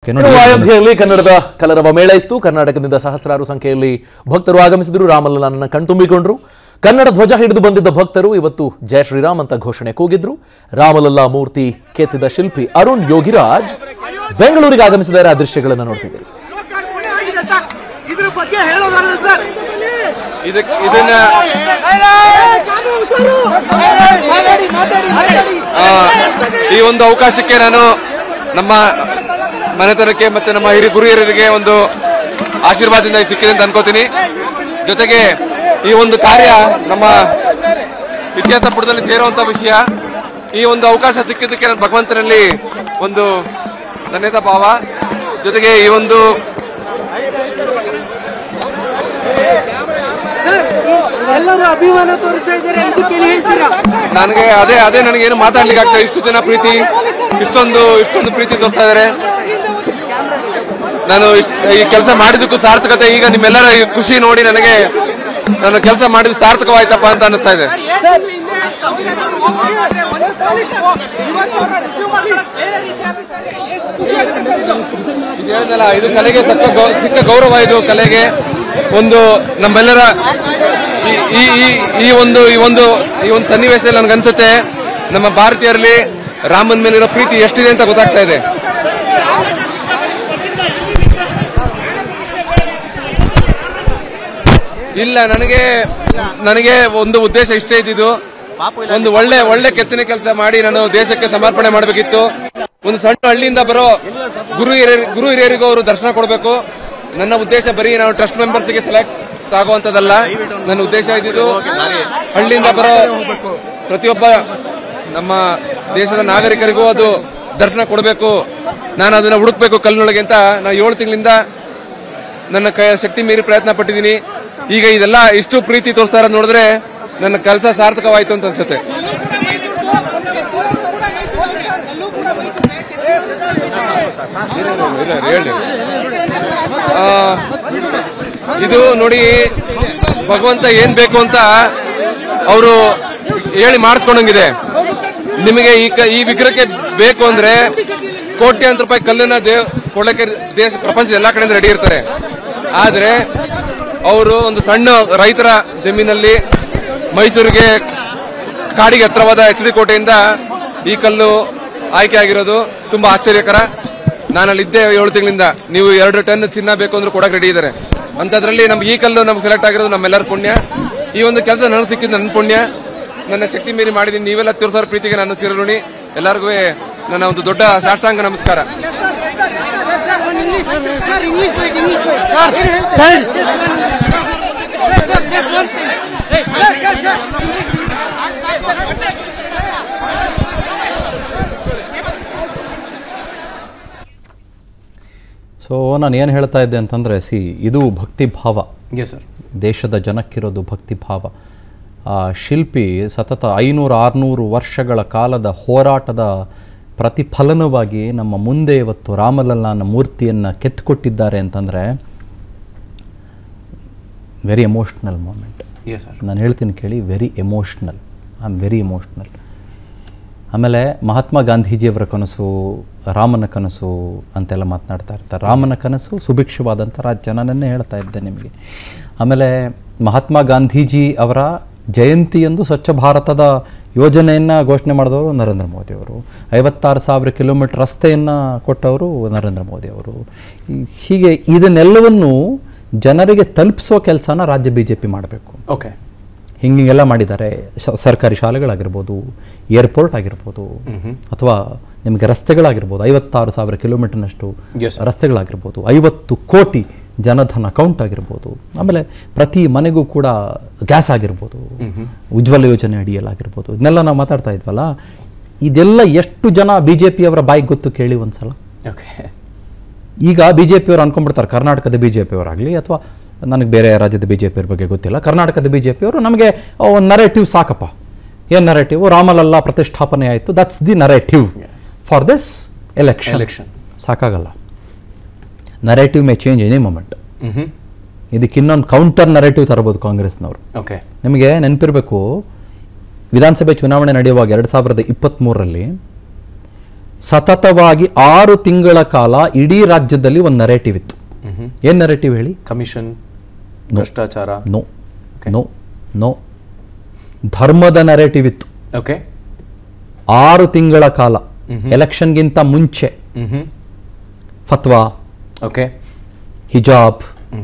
Okay, ಇನ್ನು ನೋಡಿ ಅಯೋಧ್ಯೆಯಲ್ಲಿ ಕನ್ನಡದ ಕಲರವ ಮೇಳೈಸಿತು ಕರ್ನಾಟಕದಿಂದ ಸಹಸ್ರಾರು ಸಂಖ್ಯೆಯಲ್ಲಿ ಭಕ್ತರು ಆಗಮಿಸಿದರು ರಾಮಲಲ್ಲನನ್ನ ಕಣ್ತುಂಬಿಕೊಂಡ್ರು ಕನ್ನಡ ಧ್ವಜ ಹಿಡಿದು ಬಂದಿದ್ದ ಭಕ್ತರು ಇವತ್ತು ಜಯ ಶ್ರೀರಾಮ್ ಅಂತ ಘೋಷಣೆ ಕೂಗಿದ್ರು ರಾಮಲಲ್ಲಾ ಮೂರ್ತಿ ಕೆತ್ತಿದ ಶಿಲ್ಪಿ ಅರುಣ್ ಯೋಗಿರಾಜ್ ಬೆಂಗಳೂರಿಗೆ ಆಗಮಿಸಿದ್ದಾರೆ ಆ ದೃಶ್ಯಗಳನ್ನು ನೋಡ್ತಿದ್ದೀರಿ ಲೋಕಾರ್ಪಣೆ ಆಗಿದೆ ಸರ್ ಇದ್ರ ಬಗ್ಗೆ ಹೇಳೋದಲ್ಲ ಸರ್ ಇದಕ್ಕೆ ಇದನ್ನ ಮಾತಾಡಿ ಮಾತಾಡಿ ಮಾತಾಡಿ ಆ, ಈ ಒಂದು ಅವಕಾಶಕ್ಕೆ ನಾನು ನಮ್ಮ ಮನೆತನಕ್ಕೆ ಮತ್ತೆ ನಮ್ಮ ಹಿರಿಯ ಗುರು ಹಿರಿಯರಿಗೆ ಒಂದು ಆಶೀರ್ವಾದದಿಂದ ಸಿಕ್ಕಿದೆ ಅಂತ ಅನ್ಕೋತೀನಿ ಜೊತೆಗೆ ಈ ಒಂದು ಕಾರ್ಯ ನಮ್ಮ ಇತಿಹಾಸ ಪುಟದಲ್ಲಿ ಸೇರುವಂತ ವಿಷಯ ಈ ಒಂದು ಅವಕಾಶ ಸಿಕ್ಕಿದ್ದಕ್ಕೆ ನಾನು ಭಗವಂತನಲ್ಲಿ ಒಂದು ಧನ್ಯತಾ ಭಾವ ಜೊತೆಗೆ ಈ ಒಂದು ಎಲ್ಲರೂ ಅಭಿಮಾನ ತೋರಿಸ್ತಾ ಇದ್ದಾರೆ ಇದಕ್ಕೆ ಏನ್ ಹೇಳ್ತೀರಾ ನನಗೆ ಅದೇ ಅದೇ ನನಗೇನು ಮಾತಾಡ್ಲಿಕ್ಕೆ ಆಗ್ತಾ ಇಷ್ಟು ಜನ ಪ್ರೀತಿ ಇಷ್ಟೊಂದು ಇಷ್ಟೊಂದು ಪ್ರೀತಿ ತೋರಿಸ್ತಾ ಇದ್ದಾರೆ ನಾನು ಇಷ್ಟ್- ಈ ಕೆಲಸ ಮಾಡಿದ್ದಕ್ಕೂ ಸಾರ್ಥಕತೆ ಈಗ ನಿಮ್ಮೆಲ್ಲರ ಈ ಖುಷಿ ನೋಡಿ ನನಗೆ ನಾನು ಕೆಲಸ ಮಾಡಿದ ಸಾರ್ಥಕವಾಯ್ತಪ್ಪ ಅಂತ ಅನಿಸ್ತಾ ಇದೆ ಇದು ಹೇಳಿದ್ನಲ್ಲ ಇದು ಕಲೆಗೆ ಸಕ್ಕ ಗೌ- ಸಿಕ್ಕ ಗೌರವ ಇದು ಕಲೆಗೆ ಒಂದು ನಮ್ಮೆಲ್ಲರ ಈ- ಈ ಈ- ಈ ಒಂದು ಈ ಒಂದು ಈ ಒಂದು ಸನ್ನಿವೇಶದಲ್ಲಿ ನನ್ಗನ್ಸುತ್ತೆ ನಮ್ಮ ಭಾರತೀಯರಲ್ಲಿ ರಾಮನ ಮೇಲಿರೋ ಪ್ರೀತಿ ಎಷ್ಟಿದೆ ಅಂತ ಗೊತ್ತಾಗ್ತಾ ಇದೆ ಇಲ್ಲ ನನಗೆ ನನಗೆ ಒಂದು ಉದ್ದೇಶ ಇಷ್ಟೇ ಇದ್ದಿದ್ದು ಒಂದು ಒಳ್ಳೆ ಒಳ್ಳೆ ಕೆತ್ತನೆ ಕೆಲಸ ಮಾಡಿ ನಾನು ದೇಶಕ್ಕೆ ಸಮರ್ಪಣೆ ಮಾಡಬೇಕಿತ್ತು ಒಂದು ಸಣ್ಣ ಹಳ್ಳಿಯಿಂದ ಬರೋ ಗುರು ಹಿರಿಯರ್ ಗುರು ಹಿರಿಯರಿಗೂ ಅವರು ದರ್ಶನ ಕೊಡಬೇಕು ನನ್ನ ಉದ್ದೇಶ ಬರೀ ನಾವು ಟ್ರಸ್ಟ್ ಮೆಂಬರ್ಸ್ಗೆ ಸೆಲೆಕ್ಟ್ ಆಗುವಂತದಲ್ಲ ನನ್ನ ಉದ್ದೇಶ ಇದ್ದಿದ್ದು ಹಳ್ಳಿಯಿಂದ ಬರೋ ಪ್ರತಿಯೊಬ್ಬ ನಮ್ಮ ದೇಶದ ನಾಗರಿಕರಿಗೂ ಅದು ದರ್ಶನ ಕೊಡಬೇಕು ನಾನು ಅದನ್ನ ಹುಡುಕ್ಬೇಕು ಕಲ್ಲಿನೊಳಗೆ ಅಂತ ನಾನು ಏಳು ತಿಂಗಳಿಂದ ನನ್ನ ಕೈ ಶಕ್ತಿ ಮೀರಿ ಪ್ರಯತ್ನ ಪಟ್ಟಿದ್ದೀನಿ ಈಗ ಇದೆಲ್ಲ ಇಷ್ಟು ಪ್ರೀತಿ ತೋರಿಸ್ತಾರ ನೋಡಿದ್ರೆ ನನ್ನ ಕೆಲಸ ಸಾರ್ಥಕವಾಯ್ತು ಅಂತ ಅನ್ಸುತ್ತೆ ಹೇಳಿ ಆ, ಇದು ನೋಡಿ ಭಗವಂತ ಏನ್ ಬೇಕು ಅಂತ ಅವರು ಹೇಳಿ ಮಾಡಿಸ್ಕೊಂಡಂಗಿದೆ ನಿಮಗೆ ಈ ಕ- ಈ ವಿಗ್ರಹಕ್ಕೆ ಬೇಕು ಅಂದ್ರೆ ಕೋಟ್ಯಾಂತರ ರೂಪಾಯಿ ಕಲ್ಲನ್ನ ದೇವ್ ಕೊಡಕ್ಕೆ ದೇಶ ಪ್ರಪಂಚದ ಎಲ್ಲಾ ಕಡೆಯಿಂದ ರೆಡಿ ಇರ್ತಾರೆ ಆದ್ರೆ ಅವರು ಒಂದು ಸಣ್ಣ ರೈತರ ಜಮೀನಲ್ಲಿ ಮೈಸೂರಿಗೆ ಕಾಡಿಗೆ ಹತ್ರವಾದ ಎಚ್ ಡಿ ಕೋಟೆಯಿಂದ ಈ ಕಲ್ಲು ಆಯ್ಕೆ ಆಗಿರೋದು ತುಂಬಾ ಆಶ್ಚರ್ಯಕರ ನಾನು ಅಲ್ಲಿದ್ದೆ ಏಳು ತಿಂಗಳಿಂದ ನೀವು ಎರಡು ಟನ್ ಚಿನ್ನ ಬೇಕು ಅಂದ್ರೆ ಕೊಡಕ್ ರೆಡಿ ಇದ್ದಾರೆ ಅಂತದ್ರಲ್ಲಿ ನಮ್ಗೆ ಈ ಕಲ್ಲು ನಮ್ಗೆ ಸೆಲೆಕ್ಟ್ ಆಗಿರೋದು ನಮ್ಮೆಲ್ಲರ ಪುಣ್ಯ ಈ ಒಂದು ಕೆಲಸ ನನಗೆ ಸಿಕ್ಕಿದ್ದು ನನ್ನ ಪುಣ್ಯ ನನ್ನ ಶಕ್ತಿ ಮೀರಿ ಮಾಡಿದ್ದೀನಿ ನೀವೆಲ್ಲ ತೋರಿಸೋರ ಪ್ರೀತಿಗೆ ನಾನು ಚಿರಋಣಿ ಎಲ್ಲರಿಗೂ ನನ್ನ ಒಂದು ದೊಡ್ಡ ಸಾಷ್ಟಾಂಗ ನಮಸ್ಕಾರ ಸರ್ ಇಂಗ್ಲಿಷ್ ಬೇಕು ಇಂಗ್ಲಿಷ್ ಬೇಕು ಸರ್ ಸೊ ನಾನು ಏನು ಹೇಳ್ತಾ ಇದ್ದೆ ಅಂತಂದರೆ ಸಿ ಇದು ಭಕ್ತಿ ಭಾವ ಎಸ್ ಸರ್ ದೇಶದ ಜನಕ್ಕಿರೋದು ಭಕ್ತಿ ಭಾವ ಆ ಶಿಲ್ಪಿ ಸತತ ಐನೂರು ಆರುನೂರು ವರ್ಷಗಳ ಕಾಲದ ಹೋರಾಟದ ಪ್ರತಿಫಲನವಾಗಿ ನಮ್ಮ ಮುಂದೆ ಇವತ್ತು ರಾಮಲಲ್ಲಾನ ಮೂರ್ತಿಯನ್ನು ಕೆತ್ತಿಕೊಟ್ಟಿದ್ದಾರೆ ಅಂತಂದರೆ very emotional moment yes sir ನಾನು ಹೇಳ್ತೀನಿ ಕೇಳಿ very emotional I am very emotional ಆಮೇಲೆ ಮಹಾತ್ಮ ಗಾಂಧೀಜಿಯವರ ಕನಸು ರಾಮನ ಕನಸು ಅಂತೆಲ್ಲ ಮಾತನಾಡ್ತಾ ಇರ್ತಾರೆ ರಾಮನ ಕನಸು ಸುಭಿಕ್ಷವಾದಂಥ ರಾಜ್ಯನನ್ನೇ ಹೇಳ್ತಾ ಇದ್ದೆ ನಿಮಗೆ ಆಮೇಲೆ ಮಹಾತ್ಮ ಗಾಂಧೀಜಿ ಅವರ ಜಯಂತಿಯಂದು ಸ್ವಚ್ಛ ಭಾರತದ ಯೋಜನೆಯನ್ನು ಘೋಷಣೆ ಮಾಡಿದವರು ನರೇಂದ್ರ ಮೋದಿಯವರು ಐವತ್ತಾರು ಸಾವಿರ ಕಿಲೋಮೀಟರ್ ರಸ್ತೆಯನ್ನು ಕೊಟ್ಟವರು ನರೇಂದ್ರ ಮೋದಿಯವರು ಈ- ಹೀಗೆ ಇದನ್ನೆಲ್ಲವನ್ನು ಜನರಿಗೆ ತಲುಪಿಸೋ ಕೆಲಸನ ರಾಜ್ಯ ಬಿ ಜೆ ಪಿ ಮಾಡಬೇಕು ಓಕೆ ಹಿಂಗಿಂಗೆಲ್ಲ ಮಾಡಿದ್ದಾರೆ ಶ- ಸರ್ಕಾರಿ ಶಾಲೆಗಳಾಗಿರ್ಬೋದು ಏರ್ಪೋರ್ಟ್ ಆಗಿರ್ಬೋದು ಅಥವಾ ನಿಮಗೆ ರಸ್ತೆಗಳಾಗಿರ್ಬೋದು ಐವತ್ತಾರು ಸಾವಿರ ಕಿಲೋಮೀಟರ್ನಷ್ಟು Yes, sir. ರಸ್ತೆಗಳಾಗಿರ್ಬೋದು ಐವತ್ತು ಕೋಟಿ ಜನಧನ ಅಕೌಂಟ್ ಆಗಿರ್ಬೋದು ಆಮೇಲೆ ಪ್ರತಿ ಮನೆಗೂ ಕೂಡ ಗ್ಯಾಸ್ ಆಗಿರ್ಬೋದು ಉಜ್ವಲ ಯೋಜನೆ ಅಡಿಯಲ್ಲಾಗಿರ್ಬೋದು ಇದನ್ನೆಲ್ಲ ನಾವು ಮಾತಾಡ್ತಾ ಇದ್ವಲ್ಲ ಇದೆಲ್ಲ ಎಷ್ಟು ಜನ ಬಿ ಜೆ ಪಿಯವರ ಬಾಯಿಗೆ ಗೊತ್ತು ಕೇಳಿ ಒಂದ್ಸಲ ಓಕೆ ಈಗ ಬಿ ಜೆ ಪಿಯವರು ಅನ್ಕೊಂಡ್ಬಿಡ್ತಾರೆ ಕರ್ನಾಟಕದ ಬಿ ಜೆ ಪಿಯವರಾಗಲಿ ಅಥವಾ ನನಗೆ ಬೇರೆ ರಾಜ್ಯದ ಬಿ ಜೆ ಪಿಯವ್ರ ಬಗ್ಗೆ ಗೊತ್ತಿಲ್ಲ ಕರ್ನಾಟಕದ ಬಿ ಜೆ ಪಿಯವರು ನಮಗೆ ಒಂದು ನರೇಟಿವ್ ಸಾಕಪ್ಪ ಏನು ನರೇಟಿವ್ ರಾಮಲಲ್ಲ ಪ್ರತಿಷ್ಠಾಪನೆ ಆಯಿತು that's the narrative for this election Election. ಸಾಕಾಗಲ್ಲ narrative may change any moment hmm ಇದಕ್ಕೆ ಇನ್ನೊಂದು ಕೌಂಟರ್ ನರೇಟಿವ್ ತರಬಹುದು ಕಾಂಗ್ರೆಸ್ನವರು ಓಕೆ ನಿಮಗೆ ನೆನಪಿರಬೇಕು ವಿಧಾನಸಭೆ ಚುನಾವಣೆ ನಡೆಯುವಾಗ ಎರಡು ಸಾವಿರದ ಇಪ್ಪತ್ತ್ಮೂರರಲ್ಲಿ ಸತತವಾಗಿ ಆರು ತಿಂಗಳ ಕಾಲ ಇಡೀ ರಾಜ್ಯದಲ್ಲಿ ಒಂದು ನರೇಟಿವ್ ಇತ್ತು ಏನ್ ನರೇಟಿವ್ ಹೇಳಿ ಕಮಿಷನ್ ಭ್ರಷ್ಟಾಚಾರ ನೋ ನೋ ನೋ ಧರ್ಮದ ನರೇಟಿವ್ ಇತ್ತು ಓಕೆ ಆರು ತಿಂಗಳ ಕಾಲ ಎಲೆಕ್ಷನ್ಗಿಂತ ಮುಂಚೆ ಫತ್ವಾ ಓಕೆ ಹಿಜಾಬ್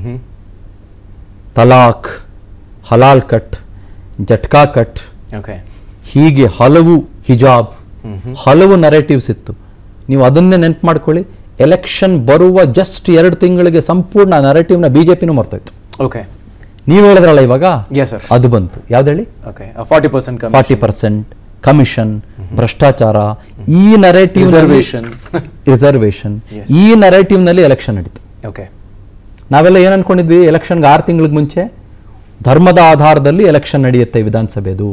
ತಲಾಕ್ ಹಲಾಲ್ ಕಟ್ ಜಟ್ಕಾ ಕಟ್ ಓಕೆ ಹೀಗೆ ಹಲವು ಹಿಜಾಬ್ ಹಲವು ನರೇಟಿವ್ಸ್ ಇತ್ತು ನೀವು ಅದನ್ನೇ ನೆನ್ಪು ಮಾಡ್ಕೊಳ್ಳಿ ಎಲೆಕ್ಷನ್ ಬರುವ ಜಸ್ಟ್ ಎರಡು ತಿಂಗಳಿಗೆ ಸಂಪೂರ್ಣ ನರೇಟಿವ್ನ ಬಿ ಜೆ ಪಿನೂ ಮರ್ತೋಯ್ತು ಓಕೆ ನೀವು ಹೇಳಿದ್ರಲ್ಲ ಇವಾಗ ಎಸ್ ಸರ್ ಅದು ಬಂತು ಯಾವ್ದು ಹೇಳಿ okay forty percent forty percent commission ಭ್ರಷ್ಟಾಚಾರ ಈ ನರೇಟಿವ್ ರಿಸರ್ವೇಷನ್ ರಿಸರ್ವೇಷನ್ ಈ ನರೇಟಿವ್ ನಲ್ಲಿ ಎಲೆಕ್ಷನ್ ನಡೀತು ಓಕೆ ನಾವೆಲ್ಲ ಏನ್ ಅನ್ಕೊಂಡಿದ್ವಿ ಎಲೆಕ್ಷನ್ಗೆ ಆರು ತಿಂಗಳಿಗೆ ಮುಂಚೆ ಧರ್ಮದ ಆಧಾರದಲ್ಲಿ ಎಲೆಕ್ಷನ್ ನಡೆಯುತ್ತೆ ವಿಧಾನಸಭೆದು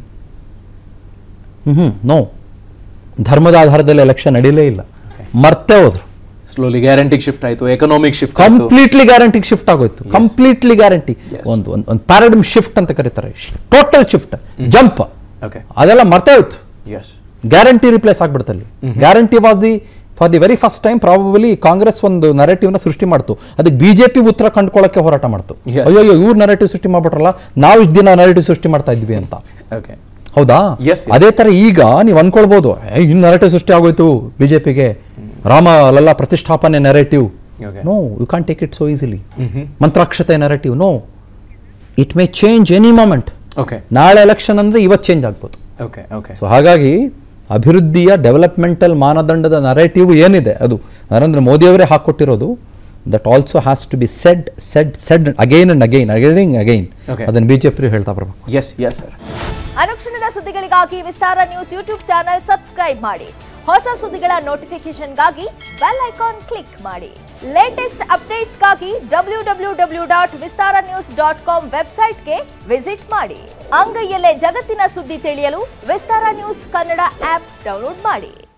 ಹ್ಮ್ ನೋ ಧರ್ಮದ ಆಧಾರದಲ್ಲಿ ಎಲೆಕ್ಷನ್ ನಡೀಲೇ ಇಲ್ಲ ಮರ್ತೇ ಹೋದ್ರು ಸ್ಲೋಲಿ ಗ್ಯಾರಂಟಿಗೆ ಶಿಫ್ಟ್ ಆಯ್ತು ಎಕನಾಮಿಕ್ ಶಿಫ್ಟ್ ಆಯ್ತು ಕಂಪ್ಲೀಟ್ಲಿ ಗ್ಯಾರಂಟಿಗೆ ಶಿಫ್ಟ್ ಆಗೋಯ್ತು ಕಂಪ್ಲೀಟ್ಲಿ ಗ್ಯಾರಂಟಿ ಒಂದು ಒಂದು ಒಂದು ಪ್ಯಾರಡಮ್ ಶಿಫ್ಟ್ ಅಂತ ಕರೀತಾರೆ ಟೋಟಲ್ ಶಿಫ್ಟ್ ಜಂಪ್ ಓಕೆ ಅದೆಲ್ಲ ಮರ್ತೇ ಹೋಯ್ತು ಎಸ್ ಗ್ಯಾರಂಟಿ ರಿಪ್ಲೇಸ್ ಆಗ್ಬಿಡ್ತಲ್ಲಿ guarantee was the for the very first time probably Congress ಒಂದು ನರೇಟಿವ್ನ ಸೃಷ್ಟಿ ಮಾಡ್ತು ಅದಕ್ಕೆ ಬಿಜೆಪಿ ಉತ್ತರ ಕಂಡ್ಕೊಳ್ಳೋಕೆ ಹೋರಾಟ ಮಾಡ್ತು Yes. ಅಯ್ಯೋ ಅಯ್ಯೋ ಇವ್ರು ನರೇಟಿವ್ ಸೃಷ್ಟಿ ಮಾಡ್ಬಿಟ್ರಲ್ಲ ನಾವು ಇಷ್ಟು ದಿನ ನರೇಟಿವ್ ಸೃಷ್ಟಿ ಮಾಡ್ತಾ ಇದ್ವಿ ಅಂತ ಓಕೆ ಹೌದಾ Yes, yes. ಅದೇ ತರ ಈಗ ನೀವು ಅನ್ಕೊಳ್ಬೋದು ಏ, ಇನ್ನು ನರೇಟಿವ್ ಸೃಷ್ಟಿ ಆಗೋಯ್ತು ಬಿಜೆಪಿಗೆ ರಾಮ ಅಲ್ಲೆಲ್ಲ ಪ್ರತಿಷ್ಠಾಪನೆ narrative Okay. No you can't take it so easily ಮಂತ್ರಾಕ್ಷತೆ narrative no it may change any moment okay ನಾಳೆ ಎಲೆಕ್ಷನ್ ಅಂದ್ರೆ ಇವತ್ತು ಚೇಂಜ್ ಆಗ್ಬೋದು ಓಕೆ ಓಕೆ ಸೊ ಹಾಗಾಗಿ ಅಭಿವೃದ್ಧಿಯ ಡೆವಲಪ್ಮೆಂಟಲ್ ಮಾನದಂಡದ ನರೇಟಿವ್ ಏನಿದೆ ಅದು ನರೇಂದ್ರ ಮೋದಿಯವರೇ ಹಾಕೊಟ್ಟಿರೋದು that also has to be said said said again and again again again Okay. ಅದನ್ನು ಬಿಜೆಪಿ ಹೇಳ್ತಾ ಬರಬೇಕು ಎಸ್ ಎಸ್ ಸರ್ ಅನುಕ್ಷಣದ ಸುದ್ದಿಗಳಿಗಾಗಿ Vistara news YouTube channel subscribe ಮಾಡಿ ಹೊಸ ಸುದ್ದಿಗಳ ನೋಟಿಫಿಕೇಶನ್ಗಾಗಿ ಬೆಲ್ ಐಕಾನ್ ಕ್ಲಿಕ್ ಮಾಡಿ ಲೇಟೆಸ್ಟ್ ಅಪ್ಡೇಟ್ಸ್ಗಾಗಿ W W W dot Vistara news dot com ವೆಬ್ಸೈಟ್ಗೆ ವಿಸಿಟ್ ಮಾಡಿ ಅಂಗೈಯಲ್ಲೇ ಜಗತ್ತಿನ ಸುದ್ದಿ ತಿಳಿಯಲು Vistara news Kannada app download ಮಾಡಿ